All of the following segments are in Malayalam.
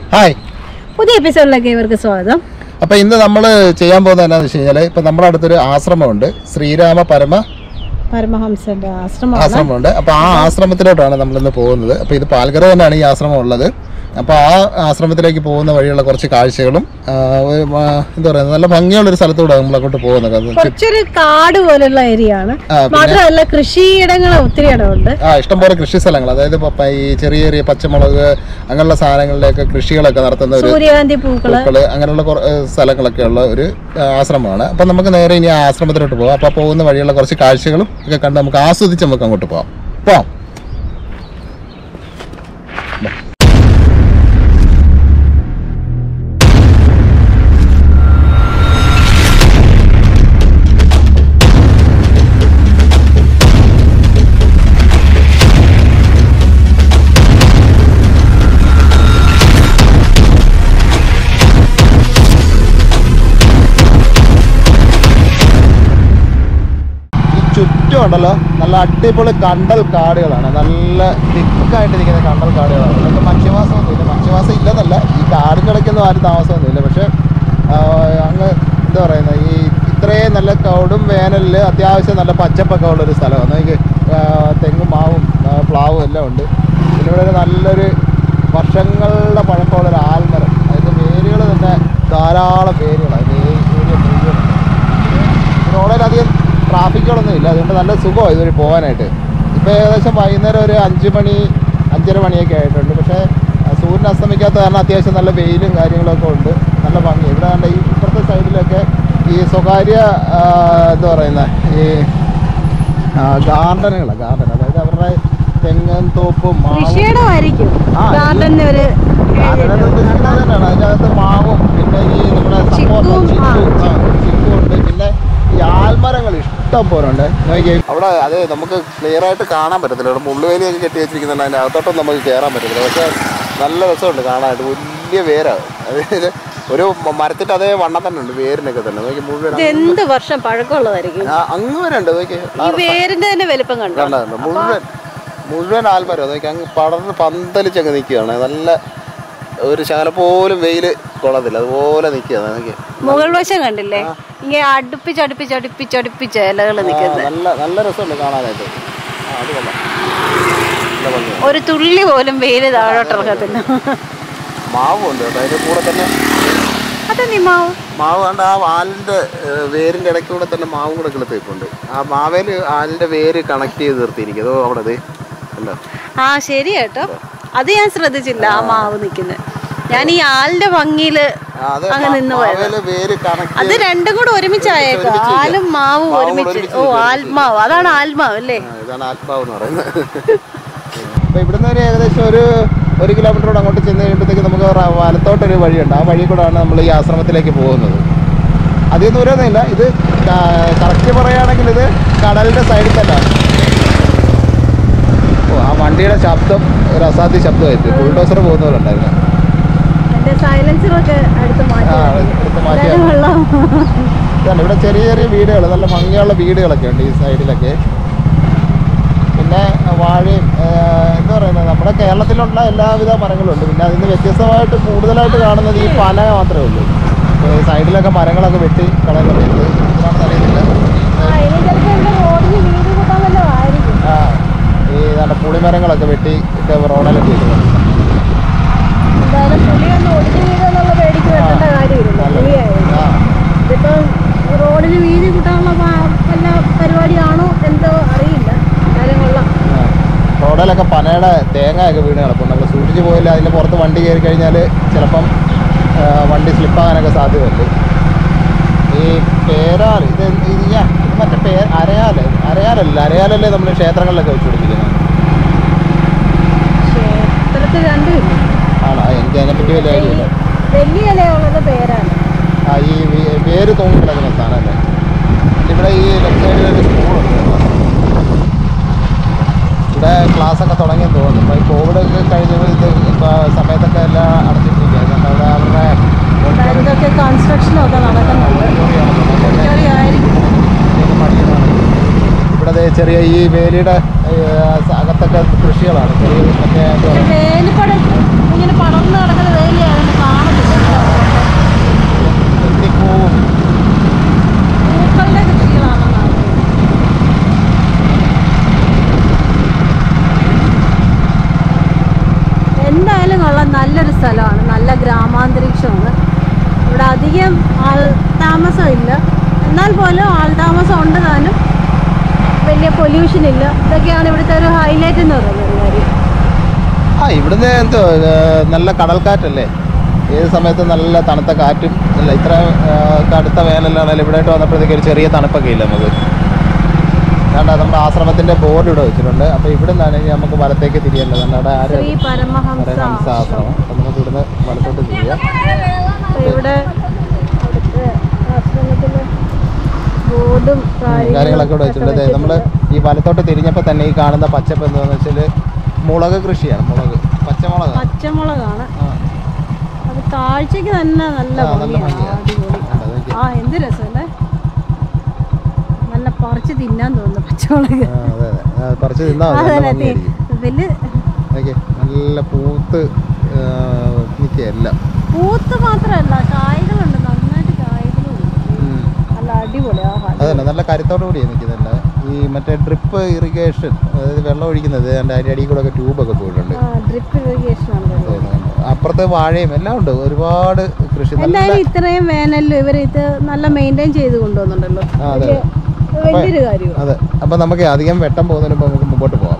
ഹായ് പുതിയ എപ്പിസോഡിലേക്ക് ഇവർക്ക് സ്വാഗതം അപ്പൊ ഇന്ന് നമ്മൾ ചെയ്യാൻ പോകുന്നത് എന്താണെന്ന് വെച്ച് കഴിഞ്ഞാൽ ഇപ്പൊ നമ്മുടെ അടുത്തൊരു ആശ്രമമുണ്ട് ശ്രീരാമ പരമ പരമഹംസന്റെ ആശ്രമമാണ് ആശ്രമമുണ്ട് അപ്പൊ ആ ആശ്രമത്തിലോട്ടാണ് നമ്മൾ ഇന്ന് പോകുന്നത് അപ്പൊ ഇത് പാൽക്കര തന്നെയാണ് ഈ ആശ്രമം ഉള്ളത് അപ്പൊ ആ ആശ്രമത്തിലേക്ക് പോകുന്ന വഴിയുള്ള കുറച്ച് കാഴ്ചകളും ആ, ഒരു, ആ, എന്താ പറയുക നല്ല ഭംഗിയുള്ള ഒരു സ്ഥലത്തൂടെ നമ്മൾ അങ്ങോട്ട് പോകുന്നത് അത് ചു- കുറച്ചൊരു കാട് പോലുള്ള ഏരിയ ആണ് ആ, പിന്നെ- മാത്രമല്ല കൃഷിയിടങ്ങൾ ഒത്തിരി ഇടമുണ്ട് ആ ഇഷ്ടംപോലെ കൃഷി സ്ഥലങ്ങൾ അതായത് ഇപ്പൊ ഈ ചെറിയ ചെറിയ പച്ചമുളക് അങ്ങനെയുള്ള സാധനങ്ങളിലേക്ക് കൃഷികളൊക്കെ നടത്തുന്ന ഒരു സൂര്യകാന്തി പൂക്കള് പൂക്കള് അങ്ങനെയുള്ള കുറ- ഏഹ് സ്ഥലങ്ങളൊക്കെ ഉള്ള ഒരു ആ, ആശ്രമമാണ് അപ്പൊ നമുക്ക് നേരെ ഇനി ആ ആശ്രമത്തിലോട്ട് പോകാം അപ്പൊ പോകുന്ന വഴിയുള്ള കുറച്ച് കാഴ്ചകളും ഒക്കെ കണ്ട് നമുക്ക് ആസ്വദിച്ച് നമുക്ക് അങ്ങോട്ട് പോവാം പോവാം ഈ ചുറ്റും ഉണ്ടല്ലോ നല്ല അടിപൊളി കണ്ടൽ കാടുകളാണ് നല്ല തിക്കായിട്ട് നിൽക്കുന്ന കണ്ടൽ കാടുകളാണ് ഇതൊക്കെ മനുഷ്യവാസമൊന്നുമില്ല മനുഷ്യവാസം ഇല്ലെന്നല്ല ഈ കാടിനിടയ്ക്കൊന്നും ആരും താമസമൊന്നുമില്ല പക്ഷെ ആ, അങ്ങ് എന്താ പറയുന്നത് ഈ ഇത്രയും നല്ല കൗടും വേനലിൽ അത്യാവശ്യം നല്ല പച്ചപ്പൊക്കെ ഉള്ളൊരു സ്ഥലമാണ് എനിക്ക് തെങ്ങും മാവും ആ, പ്ലാവും എല്ലാം ഉണ്ട് പിന്നെ ഇവിടെ ഒരു നല്ലൊരു വർഷങ്ങളുടെ പഴക്കമുള്ള ഒരു ആൽമരം അതിൻ്റെ വേരുകൾ തന്നെ ധാരാളം വേരുകളാണ് അതിൻ്റെ ഏരിയ മുഴുവൻ റോഡിൽ അധികം ട്രാഫിക്കുകളൊന്നും ഇല്ല അതുകൊണ്ട് നല്ല സുഖമാണ് ഇതുവഴി പോകാനായിട്ട് ഇപ്പോൾ ഏകദേശം വൈകുന്നേരം ഒരു അഞ്ച് മണി അഞ്ചര മണിയൊക്കെ ആയിട്ടുണ്ട് പക്ഷേ ആ, സൂര്യൻ അസ്തമിക്കാത്ത കാരണം അത്യാവശ്യം നല്ല വെയിലും കാര്യങ്ങളൊക്കെ ഉണ്ട് നല്ല ഭംഗി ഇവിടെ കണ്ട ഈ ഇപ്പുറത്തെ സൈഡിലൊക്കെ ഈ സ്വകാര്യ ആ, എന്താ പറയുന്ന ഈ ഗാർഡനുകളാണ് ഗാർഡൻ അതായത് അവരുടെ തെങ്ങും തോപ്പും മാവും കൃഷിയിടമായിരിക്കും ആ, ഗാർഡന്റെ ഒരു ഗാർഡൻ എന്ന് ഉദ്ദേശിക്കുന്നത് തന്നെയാണ് അതിനകത്ത് മാവും പിന്നെ ഈ നമ്മുടെ ചിക്കുവും, ആ, ചിക്കുണ്ട് പിന്നെ ഈ ആൽമരങ്ങൾ ഇഷ്ടം പോലെ ഉണ്ട് നോക്കിയേ അവിടെ അത് നമുക്ക് ക്ലിയർ ആയിട്ട് കാണാൻ പറ്റത്തില്ല ഇവിടെ മുള്ളുവേലിയൊക്കെ കെട്ടി വെച്ചിരിക്കുന്നുണ്ട് അതിൻ്റെ അകത്തോട്ടൊന്നും നമുക്ക് കയറാൻ പറ്റത്തില്ല പക്ഷേ നല്ല രസമുണ്ട് കാണാനായിട്ട് വലിയ വേരാണ് അതായത് ഒരു മരത്തിൻ്റെ അതേ വണ്ണം തന്നെ ഉണ്ട് വേരിനൊക്കെ തന്നെ നോക്കി മുഴുവൻ ഇത് എന്ത് വർഷം പഴക്കമുള്ളതായിരിക്കും ആ, അങ്ങ് വരെ ഉണ്ട് നോക്കി ഈ വേരിന്റെ തന്നെ വലിപ്പം കണ്ടോ കണ്ടോ മുഴുവൻ മുഴുവൻ ആൽമരം നോക്കി അങ്ങ് പടർന്ന് പന്തലിച്ചങ്ങ് നിൽക്കുകയാണ് നല്ല ഒരു ശകലം പോലും വെയിൽ കൊള്ളത്തില്ല അതുപോലെ നിൽക്കുകയാണ് നോക്കി മുകൾ വശം കണ്ടില്ലേ ഇങ്ങനെ അടുപ്പിച്ച് അടുപ്പിച്ച് അടുപ്പിച്ച് അടുപ്പിച്ച് ഇലകൾ ആ, നിൽക്കുന്നത് നല്ല നല്ല രസമുണ്ട് കാണാനായിട്ട് ആ അത് കൊള്ളാം നല്ല ഭംഗിയാണ് ഒരു തുള്ളി പോലും വെയില് താഴോട്ട് ഇറക്കത്തില്ല മാവും ഉണ്ട് കേട്ടോ അതിൻ്റെ കൂടെ തന്നെ അതെന്തി മാവ് മാവ് കണ്ട ആ ആലിൻ്റെ ഏഹ്, വേരിൻ്റെ ഇടയ്ക്കൂടെ തന്നെ മാവും കൂടെ കിളത്തേക്കുണ്ട് ആ മാവേല് ആലിൻ്റെ വേര് കണക്ട് ചെയ്ത് നിർത്തിയിരിക്കും അതോ അവിടെ ദേ കണ്ടോ ആ ശരി കേട്ടോ അത് ഞാൻ ശ്രദ്ധിച്ചില്ല ആ മാവ് നിക്കുന്നത് ഞാൻ ഈ ആലിന്റെ ഭംഗിയില് ആ, അത് അങ്ങ് നിന്ന് പോയത് മാവേല് വേര് കണക്ട് അത് രണ്ടും കൂടെ ഒരുമിച്ചായേക്കോ ഒരുമിച്ച് ഇരിക്കുക. ആലും മാവും മാവും ഒരുമിച്ച് ഒരുമിച്ച് ഓ ഇരിക്കുക. ആൽമാവ് അതാണ് ആൽമാവ് അല്ലേ ആ, ഇതാണ് ആത്മാവ് എന്ന് പറയുന്നത് അപ്പോൾ ഇവിടുന്ന് ഒരു ഏകദേശം ഒരു ഒരു കിലോമീറ്ററോട് അങ്ങോട്ട് ചെന്ന് കഴിയുമ്പോഴത്തേക്ക് നമുക്ക് റ- വലത്തോട്ടൊരു വഴിയുണ്ട് ആ വഴി കൂടെയാണ് നമ്മൾ ഈ ആശ്രമത്തിലേക്ക് പോകുന്നത് അധികം ദൂരമൊന്നുമില്ല ഇത് കറക്റ്റ് പറയുകയാണെങ്കിൽ ഇത് കടലിൻ്റെ സൈഡിൽ തന്നെയാണ് ഓ ആ വണ്ടിയുടെ ശബ്ദം ഒരു അസാധ്യ ശബ്ദമായിട്ട് ബുൾഡോസർ പോകുന്ന പോലെ ഉണ്ടായിരുന്നു എന്റെ സൈലൻസറൊക്കെ അടുത്ത് മാറ്റി ആ എടുത്ത് മാറ്റിയാൽ അതായത് വെള്ളം ഇതാണ് ഇവിടെ ചെറിയ ചെറിയ വീടുകൾ നല്ല ഭംഗിയുള്ള വീടുകളൊക്കെ ഉണ്ട് ഈ സൈഡിലൊക്കെ പിന്നെ വാഴയും ആ, എന്താ പറയുന്നത് നമ്മുടെ കേരളത്തിലുള്ള എല്ലാവിധ മരങ്ങളും ഉണ്ട് പിന്നെ അതിന് വ്യത്യസ്തമായിട്ട് കൂടുതലായിട്ട് കാണുന്നത് ഈ പന മാത്രമേ ഉള്ളൂ അപ്പോൾ ഈ സൈഡിലൊക്കെ മരങ്ങളൊക്കെ വെട്ടി കളയുന്നുണ്ട് ഇതിനാണെന്ന് അറിയുന്നില്ല ആ, ഇനി ചിലപ്പോ എന്റെ റോഡിന് വീട് കൂട്ടാൻ വല്ലതും ആയിരിക്കും ആ ഈ നല്ല പുളിമരങ്ങളൊക്കെ വെട്ടി ഒക്കെ റോഡിലൊക്കെ ഇരിക്കുന്നത് എന്തായാലും പുളിയൊന്നും ഒടിഞ്ഞു വീഴുന്നുള്ള പേടിക്ക് വെക്കേണ്ട കാര്യമില്ല പുളിയായിരുന്നു ആ ഇതിപ്പം റോഡിന് വീതി കൂട്ടാനുള്ള പാ- വല്ല പരിപാടിയാണോ എന്തോ അറിയില്ല എന്തായാലും കൊള്ളാം ആ. റോഡിലൊക്കെ പനയുടെ തേങ്ങയൊക്കെ വീണ് കിടപ്പുണ്ട് നമ്മൾ സൂക്ഷിച്ച് പോയില്ല അതിൻ്റെ പുറത്ത് വണ്ടി കയറി കഴിഞ്ഞാൽ ചിലപ്പം ആ, വണ്ടി സ്ലിപ്പാകാനൊക്കെ സാധ്യതയുണ്ട് ഈ പേരാൽ ഇത് എന്ത് ഇത് ഞാൻ ഇത് മറ്റേ പേ അരയാല് അരയാലല്ല അരയാലല്ലേ നമ്മൾ ക്ഷേത്രങ്ങളിലൊക്കെ വെച്ച് പിടിപ്പിക്കുന്നത് ക്ഷേത്രത്തിൽ രണ്ടുമില്ല ആണോ ആ, എനിക്ക് അതിനെപ്പറ്റി വലിയ ഐഡിയ ഇല്ല വലിയ ഇലയുള്ളത് പേരാണ് ആ ഈ വേ- വേര് തൂങ്ങി കിടക്കുന്ന സാധനമല്ലേ ഇവിടെ ഈ ലെഫ്റ്റ് സൈഡിൽ ഒരു സ്കൂളുണ്ട് ഇവിടെ ക്ലാസ് ഒക്കെ തുടങ്ങിയെന്ന് തോന്നുന്നു ഇപ്പോൾ ഈ കോവിഡ് ഒക്കെ കഴിഞ്ഞ ഇത് ഇപ്പൊ സമയത്തൊക്കെ എല്ലാം അടച്ചിട്ടിരിക്കുക അതുകൊണ്ട് അവിടെ അവരുടെ auditorium- ഇതൊക്കെ കൺസ്ട്രക്ഷനും ഒക്കെ നടക്കുന്നുണ്ട് auditorium ആണ് തോന്നുന്നു. അപ്പോൾ ഓഡിറ്റോറിയം ആയിരിക്കും ഇതിന് മടിയനാണ്. ഇവിടെ ദേ ചെറിയ ഈ വേലിയുടെ ഏഹ്, അകത്തൊക്കെ കൃഷികളാണ് ചെറിയ മറ്റേ എന്താ പക്ഷെ പറയുക വേലിപ്പട ഇങ്ങനെ പടർന്ന് കിടക്കുന്ന വേലിയാണ് ഉള്ള നല്ലൊരു സ്ഥലമാണ് നല്ല ഗ്രാമാന്തരീക്ഷമാണ് ഇവിടെ അധികം ആൾ താമസമില്ല എന്നാൽ പോലും ആൾ താമസം ഉണ്ട് താനും വലിയ പൊല്യൂഷൻ ഇല്ല ഇതൊക്കെയാണ് ഇവിടുത്തെ ഒരു ഹൈലൈറ്റ് എന്ന് പറയുന്നത് ഒരു കാര്യം ആ ഇവിടുന്ന് എന്തോ ഏ, നല്ല കടൽക്കാറ്റല്ലേ ഏത് സമയത്ത് നല്ല തണുത്ത കാറ്റും അല്ല ഇത്ര ഏ, കടുത്ത വേനലാണെങ്കിലും ഇവിടെയായിട്ട് വന്നപ്പോഴത്തേക്ക് ഒരു ചെറിയ തണുപ്പൊക്കെ ഇല്ല നമുക്ക് വേണ്ട നമ്മുടെ ആശ്രമത്തിന്റെ ബോർഡ് ഇവിടെ വെച്ചിട്ടുണ്ട് അപ്പോൾ ഇവിടെ നിന്നാണെങ്കിൽ നമുക്ക് വലത്തേക്ക് തിരിയേണ്ടത് അവിടെ ആര് ശ്രീ പരമഹംസ പരമഹംസ ആശ്രമം അപ്പം നമുക്ക് ഇവിടുന്ന് വലത്തോട്ട് തിരിയാം അപ്പൊ ഇവിടെ അവിടുത്തെ ആശ്രമത്തിലെ ബോർഡും കാര്യങ്ങളൊക്കെ ഇവിടെ വെച്ചിട്ടുണ്ട് ദേ നമ്മള് ഈ വലത്തോട്ട് തിരിഞ്ഞപ്പോൾ തന്നെ ഈ കാണുന്ന പച്ചപ്പ് എന്താണെന്ന് വെച്ചാൽ മുളക് കൃഷിയാണ് മുളക് പച്ചമുളക് പച്ചമുളകാണ് അത് കാഴ്ചക്ക് തന്നെ നല്ല ആ, നല്ല ഭംഗിയാണ് ഭംഗിയാ. അടിപൊളി കണ്ടോ, നോക്കിയേ. ആ എന്ത് രസമല്ലേ നല്ല പറിച്ച് തിന്നാൻ തോന്നുന്നു പച്ചമുളക് ആ, അതെ അതെ ആ, പറിച്ച് തിന്നാൽ മതി നല്ല അതല്ലേ ഭംഗിയായിരിക്കും വലിയ നോക്കിയേ നല്ല പൂത്ത് നിൽക്കുക എല്ലാം പൂത്ത് മാത്രമല്ല കായ്കളുണ്ട് നന്നായിട്ട് കായ്കളുണ്ട് ഉം. നല്ല അടിപൊളി ആ അതല്ല നല്ല കരുത്തോടു കൂടിയാണ് നിൽക്കുന്നില്ല ഈ മറ്റേ ഡ്രിപ്പ് ഇറിഗേഷൻ അതായത് വെള്ളം ഒഴിക്കുന്നത് അതിൻ്റെ അതിൻ്റെ അടിയിൽ കൂടെ ഒക്കെ ട്യൂബൊക്കെ പോയിട്ടുണ്ട് ഡ്രിപ്പ് ഇറിഗേഷൻ ആണ് വരുന്നത്. തോന്നുന്നുണ്ട്. അപ്പുറത്ത് വാഴയും എല്ലാം ഉണ്ട് ഒരുപാട് കൃഷി നല്ല എന്തായാലും ഇത്രയും വേനലിൽ ഇവർ ഇത് നല്ല മെയിൻറ്റെയിൻ ചെയ്ത് കൊണ്ടുവന്നുണ്ടല്ലോ ആ, അതെ. വലിയ- വലിയൊരു കാര്യം അതെ അപ്പം നമുക്ക് അധികം വെട്ടം പോകുന്നതിന് മുമ്പ് നമുക്ക് മുമ്പോട്ട് പോകാം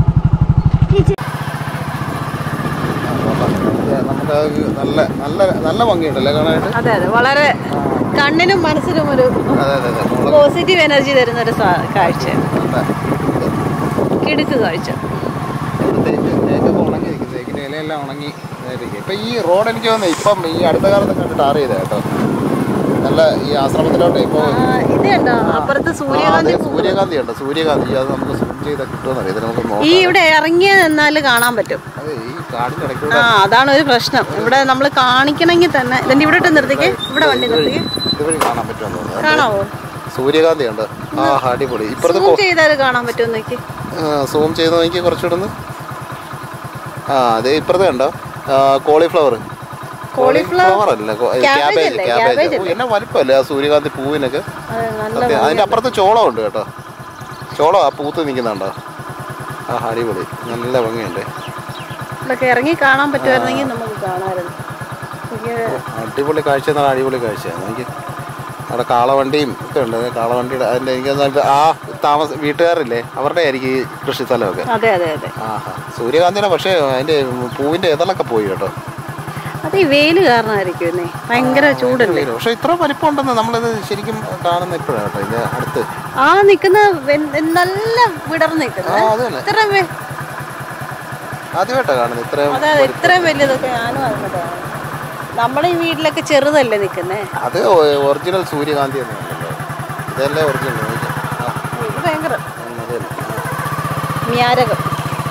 ആ, നോക്കാം. ഇത് നമുക്ക് അത് നല്ല നല്ല നല്ല ഭംഗിയുണ്ടല്ലേ കാണാനായിട്ട് അതെ അതെ വളരെ കണ്ണിനും മനസ്സിനും ഒരു അതെ അതെ അതെ മുളക് പോസിറ്റീവ് എനർജി തരുന്ന ഒരു കാഴ്ച നല്ല കിടുക്ക് കാഴ്ച ഇവിടെ തേക്ക് തേക്കൊക്കെ ഉണങ്ങി നിൽക്കും തേക്കിൻ്റെ ഇലയെല്ലാം ഉണങ്ങി ഇതായിരിക്കും ഇപ്പം ഈ റോഡ് എനിക്ക് തോന്നുന്നു ഇപ്പം ഈ അടുത്ത കാലത്ത് കണ്ടിട്ട് ടാർ ചെയ്ത കേട്ടോ നല്ല ഈ ആശ്രമത്തിലോട്ട് ഇപ്പോൾ ഇത് കണ്ടോ അപ്പുറത്ത് സൂര്യകാന്തി പൂ. സൂര്യകാന്തി ഉണ്ട് സൂര്യകാന്തി അത് നമുക്ക് സൂം ചെയ്താൽ കിട്ടുമെന്ന് അറിയാം ഇത് നമുക്ക് ഈ നോക്കാം ഇവിടെ ഇറങ്ങിയ നിന്നാല് കാണാൻ പറ്റും അത് ഈ കാടിൻ്റെ ആ ഇടയ്ക്കൂടെ അതാണ് ഒരു പ്രശ്നം ഇവിടെ നമ്മൾ കാണിക്കണമെങ്കിൽ തന്നെ ഇതിന്റെ ഇവിടെ ഇട്ട് നിർത്തിക്കേ ഇവിടെ വണ്ടി നിർത്തിക്കേ ഇതുവഴി കാണാൻ പറ്റുമെന്ന് തോന്നുന്നു കാണാവോ സൂര്യകാന്തി ഉണ്ട് ആ അടിപൊളി ഇപ്പുറത്ത് സൂം ചെയ്താൽ കാണാൻ പറ്റുമോ നോക്കി സൂം ചെയ്ത് നോക്കി കുറച്ചുകൂടെ ഒന്ന് ആ അത് ഇപ്പുറത്ത് കണ്ടോ കോളിഫ്ലവർ Cauliflower? അല്ല Cabbage ക്യാബേജ് അല്ലേ? ക്യാബേജ് Cabbage ഓ, എന്നാ വലിപ്പമല്ലേ ആ സൂര്യകാന്തി പൂവിനൊക്കെ അതെ നല്ല സത്യം അതിൻ്റെ അപ്പുറത്ത് ചോളം ഉണ്ട് കേട്ടോ ചോളം ആ പൂത്ത് നിൽക്കുന്നുണ്ടോ ആ അടിപൊളി നല്ല ഭംഗിയുണ്ട് ഇതൊക്കെ ഇറങ്ങി കാണാൻ പറ്റുമായിരുന്നെങ്കിൽ നമുക്ക് കാണാമായിരുന്നു എനിക്ക് അടിപൊളി കാഴ്ച എന്നാൽ അടിപൊളി കാഴ്ചയാണ് എനിക്ക് അവിടെ കാളവണ്ടിയും ഒക്കെ ഉണ്ട് കാളവണ്ടിയുടെ അതിൻ്റെ എനിക്ക് തോന്നുന്നു ആ താമസ വീട്ടുകാരില്ലേ അവരുടെ ആയിരിക്കും ഈ കൃഷി സ്ഥലമൊക്കെ അതെ അതെ അതെ ആഹാ സൂര്യകാന്തിയുടെ പക്ഷേ അതിൻ്റെ പൂവിൻ്റെ ഇതളൊക്കെ പോയി കേട്ടോ അത് ഈ വെയില് കാരണമായിരിക്കും എന്നേ ഭയങ്കര ചൂടല്ലേ പക്ഷെ ഇത്ര വലിപ്പം ഉണ്ടെന്ന് നമ്മളിത് ശരിക്കും കാണുന്ന ഇപ്പോഴാണ് കേട്ടോ ഇതിന്റെ അടുത്ത് ആ നിക്കുന്ന വെൻ- നല്ല വിടർന്ന് ആ നിക്കുന്നത് അത് തന്നെ ഇത്ര വെ- ആദ്യമായിട്ടാണ് കാണുന്നത് ഇത്രയും അതെ അതെ ഇത്രയും വലിയതൊക്കെ ഞാനും അറിഞ്ഞതാണ് നമ്മുടെ ഈ വീട്ടിലൊക്കെ ചെറുതല്ലേ നിക്കുന്നേ അത് ഒറിജിനൽ സൂര്യകാന്തി തന്നെയാണല്ലോ ഇതല്ലേ ഒറിജിനൽ ആ ഇത് ഭയങ്കര ഉം, അത് തന്നെ. മ്യാരകം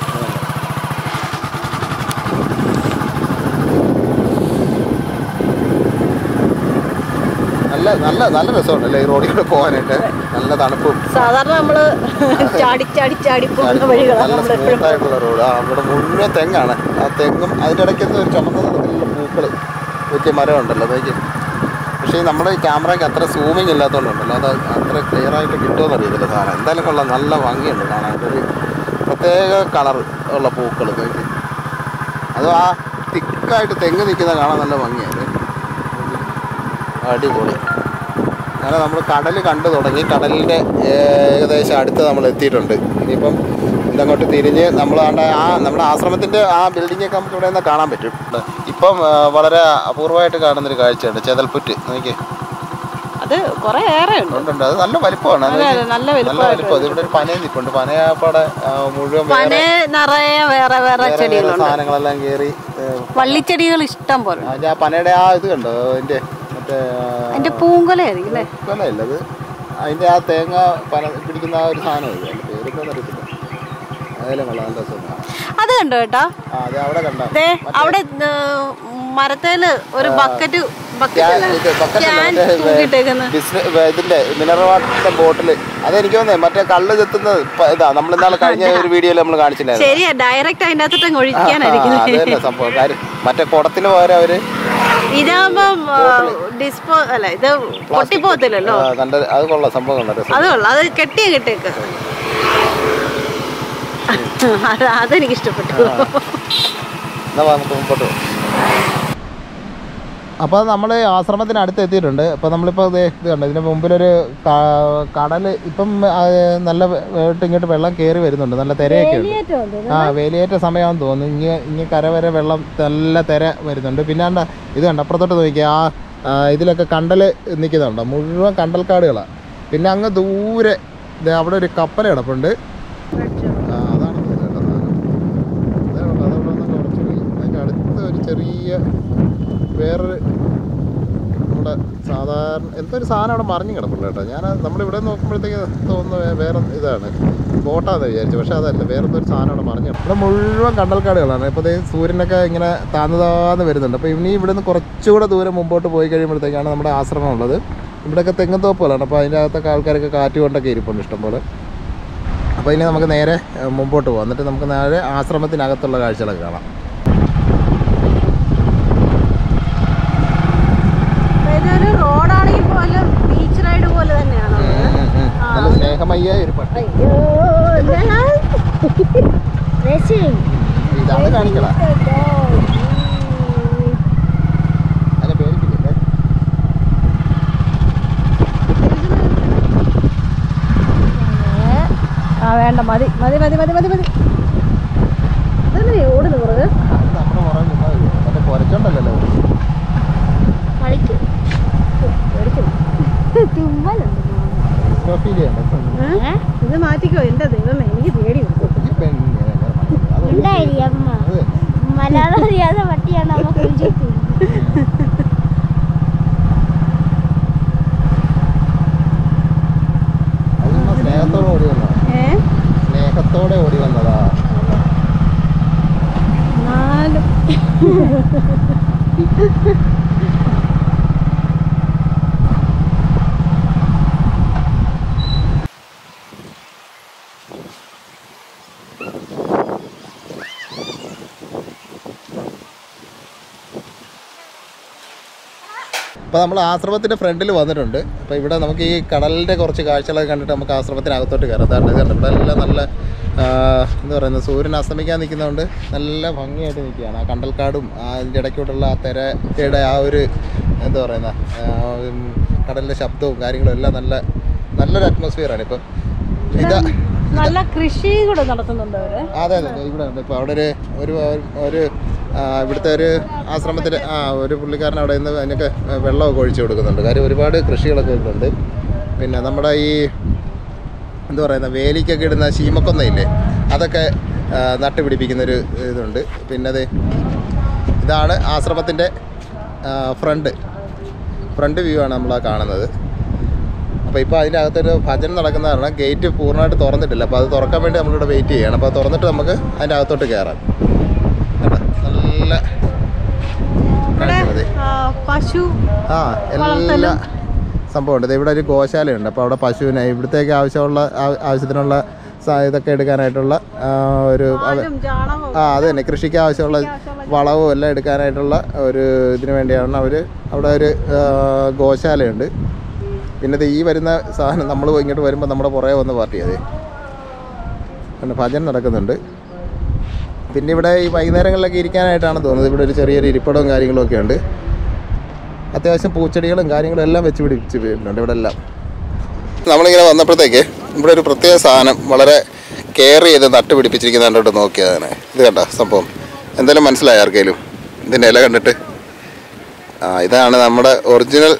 നല്ല നല്ല നല്ല രസമുണ്ടല്ലേ ഈ റോഡിൽ കൂടെ പോകാനായിട്ട് നല്ല തണുപ്പും സാധാരണ നമ്മള് ചാടി ചാടി ചാടി പോകുന്ന വഴികളാണ് നല്ല നമ്മൾ സ്മൂത്ത് ആയിട്ടുള്ള റോഡ് ആ അവിടെ മുഴുവൻ തെങ്ങാണ് ആ തെങ്ങും അതിൻ്റെ ഇടയ്ക്കത്ത് ഒരു ചുമന്ന നിറത്തിലുള്ള പൂക്കൾ വലിയ മരം ഉണ്ടല്ലോ അതൊക്കെ പക്ഷേ നമ്മുടെ ഈ ക്യാമറയ്ക്ക് അത്ര സൂമിങ് ഇല്ലാത്തതുകൊണ്ടുണ്ടല്ലോ അത് അത്ര ക്ലിയർ ആയിട്ട് കിട്ടുമെന്ന് അറിയത്തില്ല സാധനം എന്തായാലും കൊള്ളാം നല്ല ഭംഗിയുണ്ട് കാണാനായിട്ട് ഒരു പ്രത്യേക കളർ ഉള്ള പൂക്കൾ നോക്കി അത് ആ തിക്കായിട്ട് തെങ്ങ് നിൽക്കുന്ന കാണാൻ നല്ല ഭംഗിയാണ് അടിപൊളി അങ്ങനെ നമ്മൾ കടൽ കണ്ടു തുടങ്ങി കടലിൻ്റെ ഏകദേശം അടുത്ത് നമ്മൾ എത്തിയിട്ടുണ്ട് ഇനിയിപ്പം ഇതങ്ങോട്ട് തിരിഞ്ഞ് നമ്മൾ ആണ്ട ആ നമ്മുടെ ആശ്രമത്തിൻ്റെ ആ ബിൽഡിങ്ങൊക്കെ നമുക്ക് ഇവിടെ നിന്ന് കാണാൻ പറ്റും ഇപ്പം ആ, വളരെ അപൂർവമായിട്ട് കാണുന്നൊരു കാഴ്ചയുണ്ട് ചെതൽപ്പുറ്റ് നോക്കി അത് കുറെ ഏറെ ഉണ്ട് ഉണ്ടുണ്ട് അത് നല്ല വലിപ്പമാണ് അത് അതെ, നോക്കി. അതെ, നല്ല നല്ല വലിപ്പമായിട്ട് വലിപ്പം ഇവിടെ ഒരു പനയും നിൽപ്പുണ്ട് പനയാപ്പാടെ ആ, മുഴുവൻ വേറെ പന നിറയെ വേറെ വേറെ വേറെ വേറെ ചെടികളുണ്ട് സാധനങ്ങളെല്ലാം കയറി വള്ളിച്ചെടികൾ ഇഷ്ടം പോലെ ഉണ്ട്. അതിൻ്റെ ആ പനയുടെ ആ ഇത് കണ്ടോ അതിൻ്റെ മറ്റേ ആ, അതിന്റെ പൂങ്കൊലയായിരിക്കും അല്ലേ കൊലയല്ല അത് അതിൻ്റെ ആ തേങ്ങ പന പിടിക്കുന്ന ആ ഒരു സാധനം ഇത് അതിൻ്റെ പേരൊന്നും അറിയത്തില്ല അതെല്ലാം കൊള്ളാം നല്ല രസമാണ് അത് കണ്ടോ കേട്ടാ ആ അത് അവിടെ കണ്ട ദേ അവിടെ ഏ, മരത്തേല് ഒരു ബക്കറ്റ് ക്യാൻ തൂക്കിയിട്ടേക്കുന്നത് ഇതിന്റെ മിനറൽ വാട്ടറിന്റെ ബോട്ടിൽ അതെനിക്ക് തോന്നേ മറ്റേ കള്ള് ചെത്തുന്നത് ഇപ്പ- ഇതാ നമ്മൾ ഇന്നാളെ കഴിഞ്ഞ ഒരു വീഡിയോയിൽ നമ്മൾ കാണിച്ചില്ലായിരുന്നു ശരിയാ ഡയറക്റ്റ് അതിന്റെ അകത്തോട്ട് ആ, ഒഴിക്കാനായിരിക്കും അത് തന്നെ സംഭവം കാര്യം മറ്റേ കുടത്തിന് പകരം അവര് ഇതാകുമ്പം ഡിസ്പോ അല്ല ഇത് പൊട്ടിപ്പോകത്തില്ലല്ലോ ആ, നല്ല അത് കൊള്ളാം സംഭവം കൊള്ളാം രസം അത് കൊള്ളാം അത് കെട്ടിയ കെട്ടിയേക്ക് അത് അതെനിക്ക് ഇഷ്ടപ്പെട്ടു എന്നാ വാ, നമുക്ക് മുമ്പോട്ട് പോകാം അപ്പോൾ നമ്മൾ ആശ്രമത്തിന് അടുത്ത് എത്തിയിട്ടുണ്ട് അപ്പോൾ നമ്മളിപ്പോൾ ദേ ഇത് കണ്ടോ ഇതിന് മുമ്പിലൊരു ക- കടൽ ഇപ്പം ആ, നല്ല വേട്ട് ഇങ്ങോട്ട് വെള്ളം കയറി വരുന്നുണ്ട് നല്ല തിരയൊക്കെ ഉണ്ട് വേലിയേറ്റം ഉണ്ട് ആ വേലിയേറ്റ സമയമാണെന്ന് തോന്നുന്നു ഇങ്ങ ഇങ്ങ കര വരെ വെള്ളം നല്ല തിര വരുന്നുണ്ട് പിന്നെ കണ്ട ഇത് കണ്ട അപ്പുറത്തോട്ട് നോക്കിയാൽ ആ ആ, ഇതിലൊക്കെ കണ്ടൽ നിൽക്കുന്നുണ്ടോ മുഴുവൻ കണ്ടൽക്കാടുകളാണ് പിന്നെ അങ്ങ് ദൂരെ ദേ അവിടെ ഒരു കപ്പൽ കിടപ്പുണ്ട് ആ, അതാണ് ഇത് കേട്ടോ സാധനം. അതേ ഉള്ളൂ, അതവിടെ നിന്ന് കുറച്ചുകൂടി അതിൻ്റെ അടുത്ത ഒരു ചെറിയ വേറൊരു നമ്മുടെ സാധാരണ എന്തൊരു സാധനം അവിടെ മറിഞ്ഞു കിടപ്പുണ്ട് കേട്ടോ ഞാൻ നമ്മളിവിടെ നോക്കുമ്പോഴത്തേക്ക് തോന്നുന്ന വേ- വേറെ ഇതാണ് ബോട്ടാന്ന് വിചാരിച്ചു പക്ഷെ അതല്ല വേറെ ഒരു സാധനം അവിടെ മറിഞ്ഞു കിടപ്പുണ്ട്. ഇവിടെ മുഴുവൻ കണ്ടൽക്കാടുകളാണ് ഇപ്പോൾ ദേ സൂര്യനൊക്കെ ഇങ്ങനെ താന്ന് താന്ന് വരുന്നുണ്ട് അപ്പോൾ ഇനി ഇവിടെ നിന്ന് കുറച്ചുകൂടെ ദൂരം മുമ്പോട്ട് പോയി കഴിയുമ്പോഴത്തേക്കാണ് നമ്മുടെ ആശ്രമം ഉള്ളത് ഇവിടെയൊക്കെ തെങ്ങുതോപ്പുകളാണ് അപ്പോൾ അതിൻ്റെ അകത്തൊക്കെ ആൾക്കാരൊക്കെ കാറ്റ് കൊണ്ടൊക്കെ ഇരിപ്പുണ്ട് ഇഷ്ടംപോലെ അപ്പോൾ ഇനി നമുക്ക് നേരെ ഏഹ്, മുമ്പോട്ട് പോകാം എന്നിട്ട് നമുക്ക് നേരെ ആശ്രമത്തിനകത്തുള്ള കാഴ്ചകളൊക്കെ കാണാം അപ്പൊ ഇതൊരു റോഡാണെങ്കിൽ പോലും ബീച്ച് റൈഡ് പോലെ തന്നെയാണ് ആ, നല്ല സ്നേഹമയ്യായ ഒരു പട്ടി അയ്യോ ഞാൻ ഇതാണ് കാണിക്കടാ അതിനെ പേടിക്കില്ലേ ആ വേണ്ട മതി മതി മതി മതി മതി മതി ഇതല്ലേ ഓടുന്നു പുറകെ അത് നമ്മുടെ പുറകെ നിന്നാൽ മതി. മറ്റേ കുരച്ചോണ്ടല്ലോ ഫീൽ ചെയ്യണ്ട ഇത് മാറ്റിക്കോ എന്റെ ദൈവമേ എനിക്ക് പേടി ഈ പെണ്ണിനെ അങ്ങനെ മറക്കരുത്. അത് ഒരു ഉണ്ടായി അമ്മ അത് തന്നെ. മലയാളം അറിയാതെ പട്ടിയാണ് അമ്മ കുഴിച്ചു അത് ചുമ്മാ സ്നേഹത്തോടെ ഓടി വന്നതാ ഏ സ്നേഹത്തോടെ ഓടി വന്നതാ നാലും അപ്പോൾ നമ്മൾ ആശ്രമത്തിൻ്റെ ഫ്രണ്ടിൽ വന്നിട്ടുണ്ട് അപ്പോൾ ഇവിടെ നമുക്ക് ഈ കടലിൻ്റെ കുറച്ച് കാഴ്ചകളൊക്കെ കണ്ടിട്ട് നമുക്ക് ആശ്രമത്തിനകത്തോട്ട് കയറാം അതാണ് ഇതുണ്ട് ഇവിടെ എല്ലാം നല്ല ആ, എന്താ പറയുന്നത് സൂര്യൻ അസ്തമിക്കാൻ നിൽക്കുന്നതുകൊണ്ട് നല്ല ഭംഗിയായിട്ട് നിൽക്കുകയാണ് ആ കണ്ടൽക്കാടും ആ അതിൻ്റെ ഇടയ്ക്കൂട്ടുള്ള ആ തിരയുടെ ആ ഒരു എന്താ പറയുന്ന ആ, ഉം, കടലിൻ്റെ ശബ്ദവും കാര്യങ്ങളും എല്ലാം നല്ല നല്ലൊരു അറ്റ്മോസ്ഫിയറാണ് ഇപ്പം ഇതാ നല്ല കൃഷി കൂടെ നടത്തുന്നുണ്ട് അവര് അതെ അതെ അതെ, ഇവിടെ ഉണ്ട് ഇപ്പോൾ അവിടെ ഒരു ഒരു ഒരു ആ, ഇവിടുത്തെ ഒരു ആശ്രമത്തിൽ ആ ഒരു പുള്ളിക്കാരൻ അവിടെ നിന്ന് അതിനൊക്കെ വെള്ളമൊക്കെ ഒഴിച്ചു കൊടുക്കുന്നുണ്ട് കാര്യം ഒരുപാട് കൃഷികളൊക്കെ ഇവിടെ ഉണ്ട് പിന്നെ നമ്മുടെ ഈ എന്താ പറയുന്ന വേലിക്കൊക്കെ ഇടുന്ന ശീമക്കൊന്നയില്ലേ അതൊക്കെ ആ, നട്ടുപിടിപ്പിക്കുന്നൊരു ഇതുണ്ട് പിന്നെ അത് ഇതാണ് ആശ്രമത്തിൻ്റെ ഫ്രണ്ട് ഫ്രണ്ട് വ്യൂ ആണ് നമ്മൾ ആ കാണുന്നത് അപ്പോൾ ഇപ്പോൾ അതിൻ്റെ അകത്തൊരു ഭജന നടക്കുന്ന കാരണം ഗേറ്റ് പൂർണ്ണമായിട്ട് തുറന്നിട്ടില്ല അപ്പോൾ അത് തുറക്കാൻ വേണ്ടി നമ്മളിവിടെ വെയിറ്റ് ചെയ്യണം അപ്പോൾ അത് തുറന്നിട്ട് നമുക്ക് അതിൻ്റെ അകത്തോട്ട് കയറാം കണ്ടോ? നല്ല ഇവിടെ കാഴ്ച മതി. ആ, പശു ആ എല്ലാ സംഭവമുണ്ട് ദേ ഇവിടെ ഒരു ഗോശാലയുണ്ട് അപ്പോൾ അവിടെ പശുവിനെ ഇവിടത്തേക്ക് ആവശ്യമുള്ള ആ- ആവശ്യത്തിനുള്ള സ- ഇതൊക്കെ എടുക്കാനായിട്ടുള്ള ആ, ഒരു അവ- പാലും ചാണകവും ആ അത് തന്നെ കൃഷിക്ക് ആവശ്യമുള്ള വളവും എല്ലാം എടുക്കാനായിട്ടുള്ള ഒരു ഇതിന് വേണ്ടിയാണ് അവർ അവിടെ ഒരു ആ, ഗോശാലയുണ്ട് പിന്നെ ദേ ഈ വരുന്ന സാധനം നമ്മൾ ഇങ്ങോട്ട് വരുമ്പോൾ നമ്മുടെ പുറകെ വന്ന പാർട്ടി അതെ പിന്നെ ഭജന നടക്കുന്നുണ്ട് പിന്നെ ഇവിടെ ഈ വൈകുന്നേരങ്ങളിലൊക്കെ ഇരിക്കാനായിട്ടാണ് തോന്നുന്നത് ഇവിടെ ഒരു ചെറിയൊരു ഇരിപ്പിടവും കാര്യങ്ങളും ഒക്കെ ഉണ്ട് അത്യാവശ്യം പൂച്ചെടികളും കാര്യങ്ങളും എല്ലാം വെച്ച് പിടിപ്പിച്ച് വരുന്നുണ്ട് ഇവിടെ എല്ലാം നമ്മളിങ്ങനെ വന്നപ്പോഴത്തേക്ക് ഇവിടെ ഒരു പ്രത്യേക സാധനം വളരെ കെയർ ചെയ്ത് നട്ട് പിടിപ്പിച്ചിരിക്കുന്ന കണ്ടോട്ട് നോക്കിയതാണ് ഇത് കണ്ട സംഭവം എന്തായാലും മനസ്സിലായി ആർക്കെങ്കിലും ഇതിൻ്റെ ഇല കണ്ടിട്ട് ആ ഇതാണ് നമ്മുടെ ഒറിജിനൽ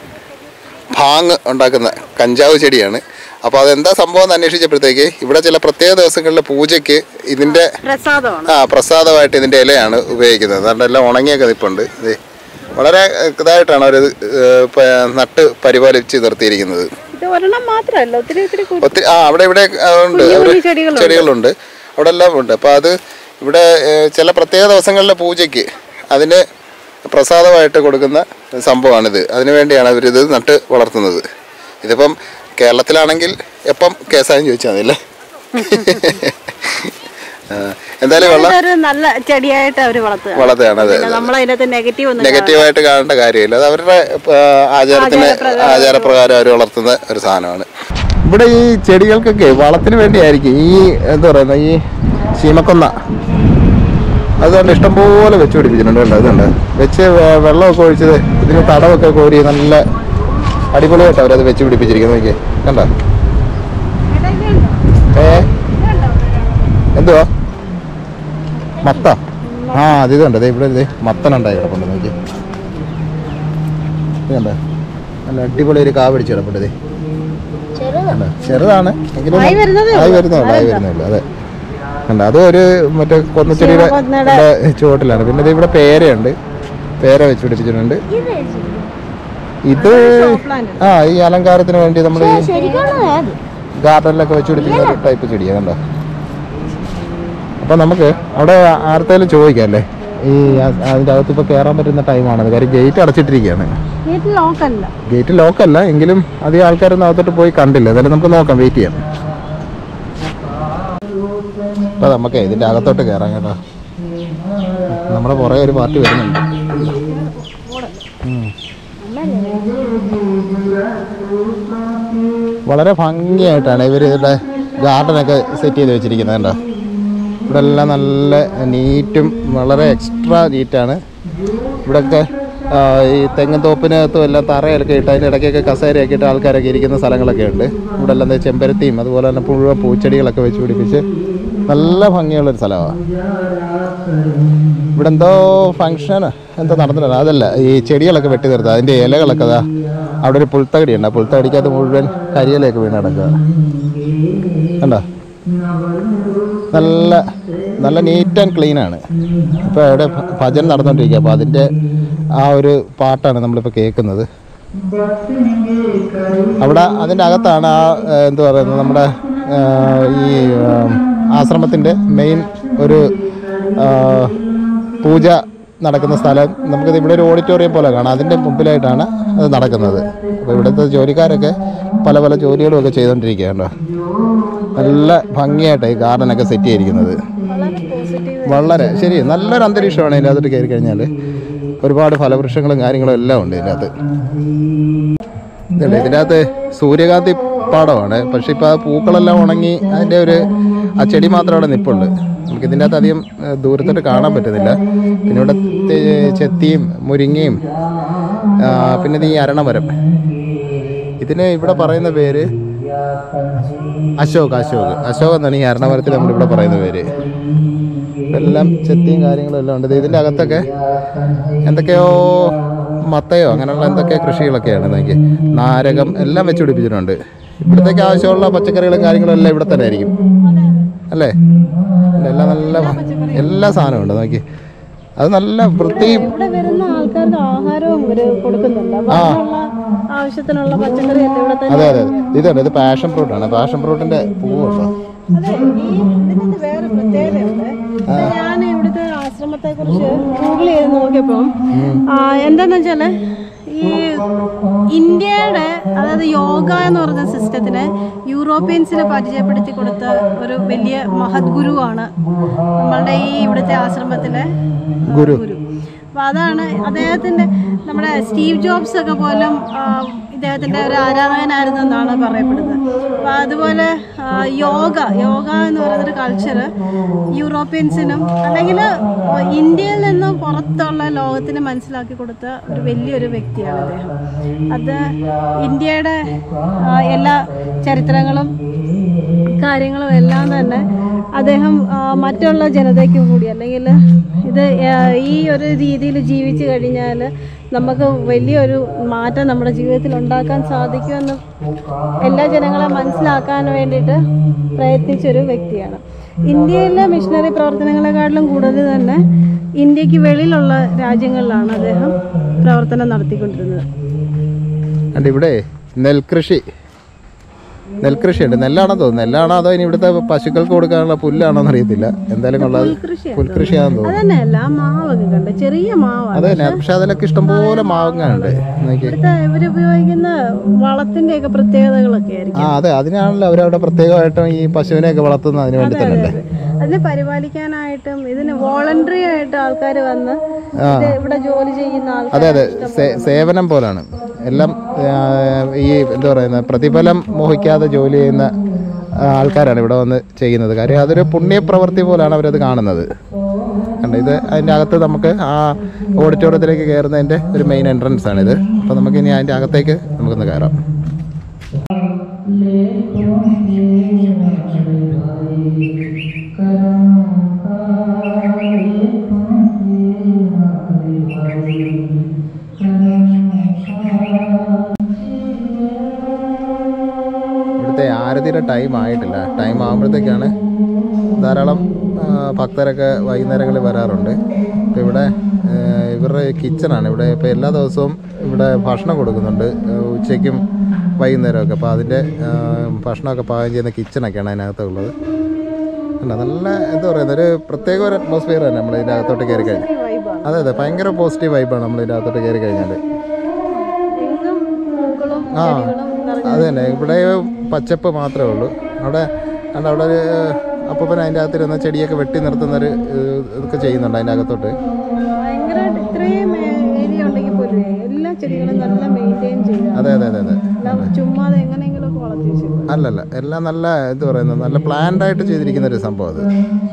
ഭാങ് ഉണ്ടാക്കുന്ന കഞ്ചാവ് ചെടിയാണ് അപ്പോൾ അതെന്താ സംഭവം എന്ന് അന്വേഷിച്ചപ്പോഴത്തേക്ക് ഇവിടെ ചില പ്രത്യേക ദിവസങ്ങളിലെ പൂജയ്ക്ക് ഇതിൻ്റെ പ്രസാദമാണ് ആ പ്രസാദമായിട്ട് ഇതിൻ്റെ ഇലയാണ് ഉപയോഗിക്കുന്നത് അതുകൊണ്ട് എല്ലാം ഉണങ്ങിയൊക്കെ നിൽപ്പുണ്ട് ഇത് വളരെ ഇതായിട്ടാണ് അവർ നട്ട് പരിപാലിച്ച് നിർത്തിയിരിക്കുന്നത് ഇത് ഒരെണ്ണം മാത്രമല്ല ഒത്തിരി ഒത്തിരി കു- ഒത്തിരി ആ അവിടെ ഇവിടെ ആ, ഉണ്ട് കുഞ്ഞു അവിടെ കുഞ്ഞു ചെടികളുണ്ട്. ചെടികളുണ്ട് അവിടെ എല്ലാം ഉണ്ട് അപ്പോൾ അത് ഇവിടെ ഏ, ചില പ്രത്യേക ദിവസങ്ങളിലെ പൂജയ്ക്ക് അതിന് പ്രസാദമായിട്ട് കൊടുക്കുന്ന സംഭവമാണിത് അതിനു വേണ്ടിയാണ് അവരിത് നട്ട് വളർത്തുന്നത് ഇതിപ്പം കേരളത്തിലാണെങ്കിൽ എപ്പം കേസായും ചോദിച്ചാൽ മതി അല്ലേ ആ, എന്തായാലും വെള്ളം ഇതൊരു നല്ല ചെടിയായിട്ട് അവര് വളർത്തുക വളർത്തുകയാണ് അതെ പിന്നെ നമ്മളതിനകത്ത് നെഗറ്റീവ് ഒന്നും നെഗറ്റീവായിട്ട് കാണേണ്ട കാര്യമില്ല അത് അവരുടെ ആ, ആചാരത്തിന് ആചാരപ്രകാരം അവർ വളർത്തുന്ന ഒരു സാധനമാണ് ഇവിടെ ഈ ചെടികൾക്കൊക്കെ വളത്തിന് വേണ്ടിയായിരിക്കും ഈ എന്താ പറയുന്ന ഈ ശീമക്കൊന്ന അതുകൊണ്ട് ഇഷ്ടംപോലെ വെച്ച് പിടിപ്പിച്ചിട്ടുണ്ട് കണ്ടോ അതുണ്ട് വെച്ച് വെ- വെള്ളമൊക്കെ ഒഴിച്ചത് ഇതിന് തടവൊക്കെ കോരി നല്ല അടിപൊളിയായിട്ട് അവരത് വെച്ച് പിടിപ്പിച്ചിരിക്കുന്നത് നോക്കിയേ കണ്ടോ ഏ എന്തുവാ മത്ത ആ അത് ഇതുണ്ട് ദേ ഇവിടെ ദേ മത്തനുണ്ടായി കിടപ്പുണ്ട് നോക്കി ഇതുണ്ട് നല്ല അടിപൊളി ഒരു കാ പിടിച്ച് കിടപ്പുണ്ട് ദേ ചെറുത് കണ്ടോ? ചെറുതാണ് എങ്കിലും ആയി വരുന്നതേ ആയി ഉള്ളൂ. വരുന്നുള്ളൂ ആയി വരുന്നുള്ളൂ അതെ കണ്ടോ അതും ഒരു മറ്റേ കൊന്നച്ചെടിയുടെ ശീമക്കൊന്നയുടെ ഇതിന്റെ ചുവട്ടിലാണ് പിന്നെ ദേ ഇവിടെ പേരയുണ്ട് പേര വെച്ച് പിടിപ്പിച്ചിട്ടുണ്ട് ഇത് വെച്ചിരിക്കുന്നു. ഇത് പ്ലാന്റ് ആ ഈ അലങ്കാരത്തിന് വേണ്ടി നമ്മൾ ഈ പക്ഷേ ശരിക്കുള്ളതാ അത് ഗാർഡനിലൊക്കെ വെച്ച് പിടിപ്പിക്കുന്ന ഒരു ടൈപ്പ് ചെടിയാണ് കണ്ടോ അപ്പൊ നമുക്ക് അവിടെ ആർത്തേലും ചോദിക്കാം അല്ലേ ഈ ആ- അതിന്റെ അകത്ത് ഇപ്പൊ കയറാൻ പറ്റുന്ന ടൈമാണ് കാര്യം ഗേറ്റ് അടച്ചിട്ടിരിക്കുകയാണ് വീട്ടിൽ ലോക്കല്ല ഗേറ്റ് ലോക്കല്ല എങ്കിലും അധികം ആൾക്കാരൊന്നും അകത്തോട്ട് പോയി കണ്ടില്ല എന്തായാലും നമുക്ക് നോക്കാം വെയിറ്റ് ചെയ്യാം അപ്പൊ നമുക്ക് ഇതിന്റെ അകത്തോട്ട് കയറാം കേട്ടോ നമ്മുടെ പുറകെ ഒരു പാർട്ടി വരുന്നുണ്ട് ഉം. വളരെ ഭംഗിയായിട്ടാണ് ഇവർ ഇതിൻ്റെ ഗാർഡനൊക്കെ സെറ്റ് ചെയ്ത് വെച്ചിരിക്കുന്നത് കണ്ടോ ഇവിടെ എല്ലാം നല്ല നീറ്റും വളരെ എക്സ്ട്രാ നീറ്റാണ് ഇവിടെയൊക്കെ ആ, ഈ തെങ്ങും തോപ്പിനകത്തും എല്ലാം തറയൊക്കെ ഇട്ട് അതിൻ്റെ ഇടയ്ക്കൊക്കെ കസേരയൊക്കെ ഇട്ട് ആൾക്കാരൊക്കെ ഇരിക്കുന്ന സ്ഥലങ്ങളൊക്കെ ഉണ്ട് ഇവിടെ എല്ലാം ദേ ചെമ്പരത്തിയും അതുപോലെ തന്നെ മുഴുവൻ പൂച്ചെടികളൊക്കെ വെച്ച് പിടിപ്പിച്ച് നല്ല ഭംഗിയുള്ളൊരു സ്ഥലമാണ് ഇവിടെ എന്തോ ഫങ്ഷൻ എന്തോ നടന്നിട്ടുണ്ട് അതല്ല ഈ ചെടികളൊക്കെ വെട്ടി നിർത്തുക അതിൻ്റെ ഇലകളൊക്കെ അതാ അവിടെ ഒരു പുൽത്തകടി ഉണ്ട് ആ പുൽത്തകടിക്കകത്ത് മുഴുവൻ കരിയിലൊക്കെ വീണ് കിടക്കുക കണ്ടോ നല്ല നല്ല നീറ്റ് ആൻഡ് ക്ലീൻ ആണ് ഇപ്പോൾ അവിടെ ഭ- ഭജന നടന്നുകൊണ്ടിരിക്കുക അപ്പോൾ അതിൻ്റെ ആ ഒരു പാട്ടാണ് നമ്മളിപ്പോൾ കേൾക്കുന്നത് അവിടെ അതിൻ്റെ അകത്താണ് ആ ഏഹ്, എന്ത് പറയുന്നത് നമ്മുടെ ഏഹ്, ഈ ആശ്രമത്തിൻ്റെ മെയിൻ ഒരു ഏഹ്, പൂജ നടക്കുന്ന സ്ഥലം നമുക്കിത് ഇവിടെ ഒരു ഓഡിറ്റോറിയം പോലെ കാണാം അതിൻ്റെ മുമ്പിലായിട്ടാണ് അത് നടക്കുന്നത് അപ്പോൾ ഇവിടുത്തെ ജോലിക്കാരൊക്കെ പല പല ജോലികളും ഒക്കെ ചെയ്തുകൊണ്ടിരിക്കുകയാണ് നല്ല ഭംഗിയായിട്ട് ഈ ഗാർഡനൊക്കെ സെറ്റ് ചെയ്തിരിക്കുന്നത് വളരെ പോസിറ്റീവ് വളരെ ശരി നല്ലൊരു അന്തരീക്ഷമാണ് ഇതിൻ്റെ അകത്തോട്ട് കയറി കഴിഞ്ഞാൽ ഒരുപാട് ഫലവൃക്ഷങ്ങളും കാര്യങ്ങളും എല്ലാം ഉണ്ട് ഇതിൻ്റെ അകത്ത് ഇതുണ്ട് ഇതിൻ്റെ അകത്ത് സൂര്യകാന്തി പാടമാണ് പക്ഷെ ഇപ്പോൾ ആ പൂക്കളെല്ലാം ഉണങ്ങി അതിൻ്റെ ഒരു ആ ചെടി മാത്രം അവിടെ നിൽപ്പുണ്ട് നമുക്ക് ഇതിൻ്റെ അകത്ത് അധികം ഏഹ്, ദൂരത്തോട്ട് കാണാൻ പറ്റുന്നില്ല പിന്നെ ഇവിടെ തെ- ചെത്തിയും മുരിങ്ങയും ആ, പിന്നെ ഇത് ഈ അരണമരം ഇതിന് ഇവിടെ പറയുന്ന പേര് അശോക് അശോക് അശോക് എന്നാണ് ഈ അരണമരത്തിൽ നമ്മളിവിടെ പറയുന്ന പേര് എല്ലാം ചെത്തിയും കാര്യങ്ങളും എല്ലാം ഉണ്ട് ദേ ഇതിൻ്റെ അകത്തൊക്കെ എന്തൊക്കെയോ മത്തയോ അങ്ങനെയുള്ള എന്തൊക്കെ കൃഷികളൊക്കെയാണ് നോക്കി നാരകം എല്ലാം വെച്ച് പിടിപ്പിച്ചിട്ടുണ്ട് ഇവിടത്തേക്ക് ആവശ്യമുള്ള പച്ചക്കറികളും കാര്യങ്ങളും എല്ലാം ഇവിടെ തന്നെ ആയിരിക്കും അല്ലേ എല്ലാം നല്ല എല്ലാ സാധനവും ഉണ്ട് നോക്കി അത് നല്ല വൃത്തിയും ഇവിടെ വരുന്ന ആൾക്കാർക്ക് ആഹാരവും ഇവര് കൊടുക്കുന്നുണ്ട് അപ്പൊ അതിനുള്ള ആവശ്യത്തിനുള്ള പച്ചക്കറി എല്ലാം ഇവിടെ തന്നെ അതെ അതെ ഇതുണ്ട് ഇത് പാഷൻ ഫ്രൂട്ടാണ് പാഷൻ ഫ്രൂട്ടിന്റെ പൂവുണ്ടോ അതെ ഈ ഇതിനകത്ത് വേറെ പ്രത്യേകതയുണ്ട് ഞാൻ ഇവിടുത്തെ ആശ്രമത്തെ കുറിച്ച് ഗൂഗിൾ ചെയ്ത് നോക്കിയപ്പോൾ എന്താന്ന് വെച്ചാല് ഈ ഇന്ത്യയുടെ അതായത് യോഗ എന്ന് പറയുന്ന സിസ്റ്റത്തിന് യൂറോപ്യൻസിന് പരിചയപ്പെടുത്തി കൊടുത്ത ഒരു വലിയ മഹത് ഗുരുവാണ് നമ്മളുടെ ഈ ഇവിടുത്തെ ആശ്രമത്തിലെ ആ, ഗുരു. ഗുരു അപ്പൊ അതാണ് അദ്ദേഹത്തിന്റെ നമ്മുടെ സ്റ്റീവ് ജോബ്സ് ഒക്കെ പോലും ആ, ഇദ്ദേഹത്തിന്റെ ഒരു ആരാധകനായിരുന്നു എന്നാണ് പറയപ്പെടുന്നത് അപ്പൊ അതുപോലെ ആ, യോഗ യോഗ എന്ന് പറയുന്നൊരു കൾച്ചർ യൂറോപ്യൻസിനും അല്ലെങ്കിൽ ഇന്ത്യയിൽ നിന്നും പുറത്തുള്ള ലോകത്തിന് മനസ്സിലാക്കി കൊടുത്ത ഒരു വലിയൊരു വ്യക്തിയാണ് അദ്ദേഹം അത് ഇന്ത്യയുടെ ആ, എല്ലാ ചരിത്രങ്ങളും കാര്യങ്ങളും എല്ലാം തന്നെ അദ്ദേഹം ആ, മറ്റുള്ള ജനതയ്ക്കും കൂടി അല്ലെങ്കിൽ ഇത് ആ, ഈ ഒരു രീതിയിൽ ജീവിച്ചു കഴിഞ്ഞാൽ നമുക്ക് വലിയൊരു മാറ്റം നമ്മുടെ ജീവിതത്തിൽ ഉണ്ടാക്കാൻ സാധിക്കുമെന്ന് എല്ലാ ജനങ്ങളെ മനസ്സിലാക്കാൻ വേണ്ടിയിട്ട് പ്രയത്നിച്ചൊരു വ്യക്തിയാണ് ഇന്ത്യയിലെ മിഷണറി പ്രവർത്തനങ്ങളെക്കാട്ടിലും കൂടുതൽ തന്നെ ഇന്ത്യക്ക് വെളിയിലുള്ള രാജ്യങ്ങളിലാണ് അദ്ദേഹം പ്രവർത്തനം നടത്തിക്കൊണ്ടിരുന്നത് അണ്ട് ഇവിടെ നെൽകൃഷി നെൽകൃഷിയുണ്ട് നെല്ലാണോ തോന്നുന്നു നെല്ലാണോ അതോ ഇനി ഇവിടുത്തെ പശുക്കൾക്ക് കൊടുക്കാനുള്ള പുല്ലാണോ എന്ന് അറിയത്തില്ല എന്തായാലും കൊള്ളാതെ പുൽകൃഷിയാണ് പുൽകൃഷിയാണെന്ന് തോന്നുന്നു അതന്നെയല്ല ആ മാവൊക്കെ കണ്ട് ചെറിയ മാവാണ് അത് തന്നെ പക്ഷെ അതിലൊക്കെ ഇഷ്ടംപോലെ മാങ്ങയുണ്ട് നോക്കി ഇവിടുത്തെ ഇവര് ഉപയോഗിക്കുന്ന വളത്തിന്റെ ഒക്കെ പ്രത്യേകതകളൊക്കെ ആയിരിക്കും ആ അതെ അതിനാണല്ലോ അവരവിടെ പ്രത്യേകമായിട്ടും ഈ പശുവിനെയൊക്കെ വളർത്തുന്നത് അതിന് വേണ്ടി തന്നെ അല്ലേ അതിനെ പരിപാലിക്കാനായിട്ടും ഇതിന് വോളണ്ടറി ആയിട്ട് ആൾക്കാർ വന്ന് ഇത് ഇവിടെ ജോലി ചെയ്യുന്ന ആൾക്കാർ അതെ അതെ സേ- സേവനം പോലാണ് എല്ലാം ആ, ഈ എന്താ പറയുന്നത് പ്രതിഫലം മോഹിക്കാതെ ജോലി ചെയ്യുന്ന ആ, ആൾക്കാരാണ് ഇവിടെ വന്ന് ചെയ്യുന്നത് കാര്യം അതൊരു പുണ്യപ്രവൃത്തി പോലാണ് അവരത് കാണുന്നത് കണ്ടോ ഇത് അതിൻ്റെ അകത്ത് നമുക്ക് ആ ഓഡിറ്റോറിയത്തിലേക്ക് കയറുന്നതിൻ്റെ ഒരു മെയിൻ എൻട്രൻസ് ആണിത് അപ്പോൾ നമുക്ക് ഇനി അതിൻ്റെ അകത്തേക്ക് നമുക്കൊന്ന് കയറാം ഇവിടുത്തെ ആരതിയുടെ ടൈം ആയിട്ടില്ല ടൈം ആകുമ്പോഴത്തേക്കാണ് ധാരാളം ആ, ഭക്തരൊക്കെ വൈകുന്നേരങ്ങളിൽ വരാറുണ്ട് ഇപ്പോൾ ഇവിടെ ആ, ഇവരുടെ കിച്ചണാണ് ഇവിടെ ഇപ്പോൾ എല്ലാ ദിവസവും ഇവിടെ ഭക്ഷണം കൊടുക്കുന്നുണ്ട് ആ, ഉച്ചയ്ക്കും വൈകുന്നേരമൊക്കെ അപ്പോൾ അതിൻ്റെ ആ, ഭക്ഷണമൊക്കെ പാകം ചെയ്യുന്ന കിച്ചണൊക്കെയാണ് അതിനകത്തുള്ളത് കണ്ടോ നല്ല എന്താ പറയുന്നത് ഒരു പ്രത്യേക ഒരു അറ്റ്മോസ്ഫിയർ തന്നെ നമ്മൾ ഇതിൻ്റെ അകത്തോട്ട് കയറി കഴിഞ്ഞാൽ വൈബാണ് അതെ അതെ ഭയങ്കര പോസിറ്റീവ് വൈബാണ് നമ്മൾ ഇതിൻ്റെ അകത്തോട്ട് കയറി കഴിഞ്ഞാൽ എങ്ങും പൂക്കളും ആ ചെടികളും നിറഞ്ഞ അത് തന്നെ ഇവിടെ പച്ചപ്പ് മാത്രമേ ഉള്ളൂ അവിടെ കണ്ട അവിടെ ഒരു അപ്പൂപ്പൻ അതിൻ്റെ അകത്തിരുന്ന ചെടിയൊക്കെ വെട്ടി നിർത്തുന്നൊരു ഏഹ്, ഇതൊക്കെ ചെയ്യുന്നുണ്ട് അതിൻ്റെ അകത്തോട്ട് ഭയങ്കരമായിട്ട് ഇത്രയും ഏരിയ ഉണ്ടെങ്കിൽ പോലും എല്ലാ ചെടികളും നല്ല മെയിൻറ്റെയിൻ ചെയ്യുക അതെ അതെ അതെ അതെ എല്ലാം ചുമ്മാതെ എങ്ങനെയെങ്കിലും ഒക്കെ വളർത്തി വെച്ചേക്കുക അല്ലല്ല എല്ലാം നല്ല എന്ത് പറയുന്നത് നല്ല പ്ലാൻഡ് ആയിട്ട് ചെയ്തിരിക്കുന്ന ഒരു സംഭവം അത്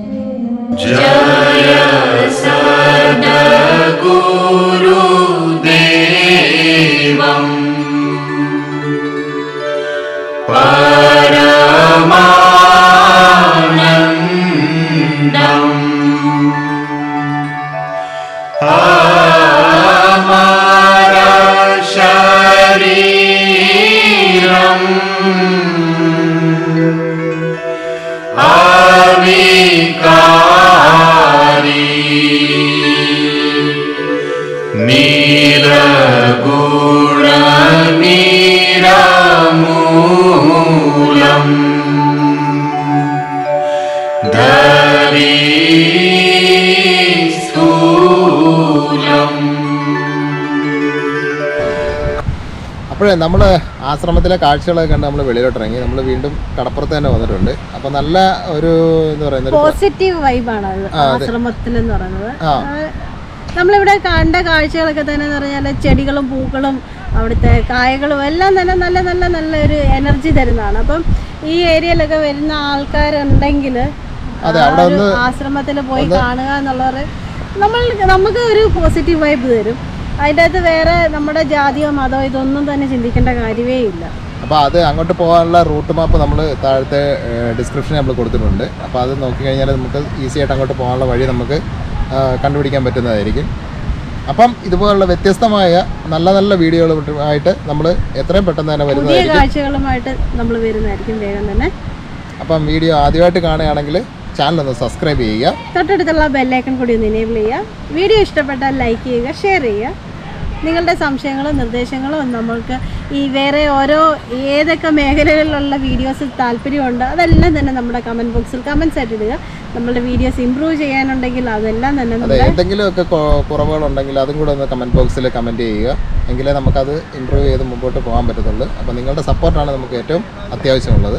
അപ്പോഴേ നമ്മൾ ആശ്രമത്തിലെ കാഴ്ചകളൊക്കെ കണ്ട് നമ്മൾ വെളിയിലോട്ട് ഇറങ്ങി നമ്മൾ വീണ്ടും കടപ്പുറത്ത് തന്നെ വന്നിട്ടുണ്ട് അപ്പോൾ നല്ല ഒരു എന്താ പറയുന്നത് ഒരു പോസിറ്റീവ് വൈബാണ് അത് ആശ്രമത്തിൽ എന്ന് പറയുന്നത് ആ. ആ, നമ്മളിവിടെ കണ്ട കാഴ്ചകളൊക്കെ തന്നെ എന്ന് പറഞ്ഞാൽ ചെടികളും പൂക്കളും അവിടുത്തെ കായകളും എല്ലാം തന്നെ നല്ല നല്ല നല്ല ഒരു എനർജി തരുന്നതാണ് അപ്പം ഈ ഏരിയയിലൊക്കെ വരുന്ന ആൾക്കാരുണ്ടെങ്കിൽ അതെ, അവിടെ ഒന്ന് ആശ്രമത്തിൽ പോയി കാണുക എന്നുള്ളവർ നമ്മൾ നമുക്ക് ഒരു പോസിറ്റീവ് വൈബ് തരും അതിൻ്റെ അകത്ത് വേറെ നമ്മുടെ ജാതിയോ മതമോ ഇതൊന്നും തന്നെ ചിന്തിക്കേണ്ട കാര്യമേ ഇല്ല അപ്പോൾ അത് അങ്ങോട്ട് പോകാനുള്ള റൂട്ട് മാപ്പ് നമ്മൾ താഴത്തെ ഡിസ്ക്രിപ്ഷനിൽ നമ്മൾ കൊടുത്തിട്ടുണ്ട് അപ്പോൾ അത് നോക്കിക്കഴിഞ്ഞാൽ നമുക്ക് ഈസി ആയിട്ട് അങ്ങോട്ട് പോകാനുള്ള വഴി നമുക്ക് ആ, കണ്ടുപിടിക്കാൻ പറ്റുന്നതായിരിക്കും അപ്പം ഇതുപോലുള്ള വ്യത്യസ്തമായ നല്ല നല്ല വീഡിയോകളുമായിട്ട് നമ്മൾ എത്രയും പെട്ടെന്ന് തന്നെ പുതിയ വരുന്നതായിരിക്കും കാഴ്ചകളുമായിട്ട് നമ്മൾ വരുന്നതായിരിക്കും വേഗം തന്നെ അപ്പം വീഡിയോ ആദ്യമായിട്ട് കാണുകയാണെങ്കിൽ ചാനൽ ഒന്ന് സബ്സ്ക്രൈബ് ചെയ്യുക തൊട്ടടുത്തുള്ള ബെല്ലൈക്കൺ കൂടി ഒന്ന് എനേബിൾ ചെയ്യുക വീഡിയോ ഇഷ്ടപ്പെട്ടാൽ ലൈക്ക് ചെയ്യുക ഷെയർ ചെയ്യുക നിങ്ങളുടെ സംശയങ്ങളും നിർദ്ദേശങ്ങളും നമ്മൾക്ക് ഈ വേറെ ഓരോ ഏതൊക്കെ മേഖലകളിലുള്ള വീഡിയോസ് താല്പര്യമുണ്ട് അതെല്ലാം തന്നെ നമ്മുടെ കമൻറ്റ് ബോക്സിൽ കമൻറ്റ്സ് ആയിട്ട് ഇടുക നമ്മളുടെ വീഡിയോസ് ഇമ്പ്രൂവ് ചെയ്യാനുണ്ടെങ്കിൽ അതെല്ലാം തന്നെ അതെ നമ്മുടെ എന്തെങ്കിലുമൊക്കെ കൊ- കുറവുകളുണ്ടെങ്കിൽ അതും കൂടെ ഒന്ന് കമൻറ്റ് ബോക്സിൽ കമൻറ്റ് ചെയ്യുക എങ്കിലേ നമുക്കത് ഇമ്പ്രൂവ് ചെയ്ത് മുമ്പോട്ട് പോകാൻ പറ്റത്തുള്ളൂ അപ്പോൾ നിങ്ങളുടെ സപ്പോർട്ടാണ് നമുക്ക് ഏറ്റവും അത്യാവശ്യമുള്ളത്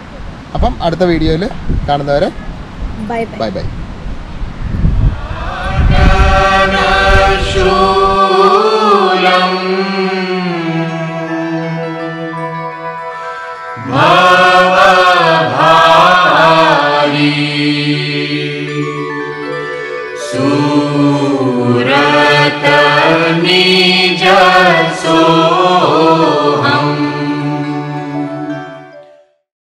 അപ്പം അടുത്ത വീഡിയോയിൽ കാണുന്നവരെ ബൈ ബൈ ബൈ ബൈ सूरत निज सो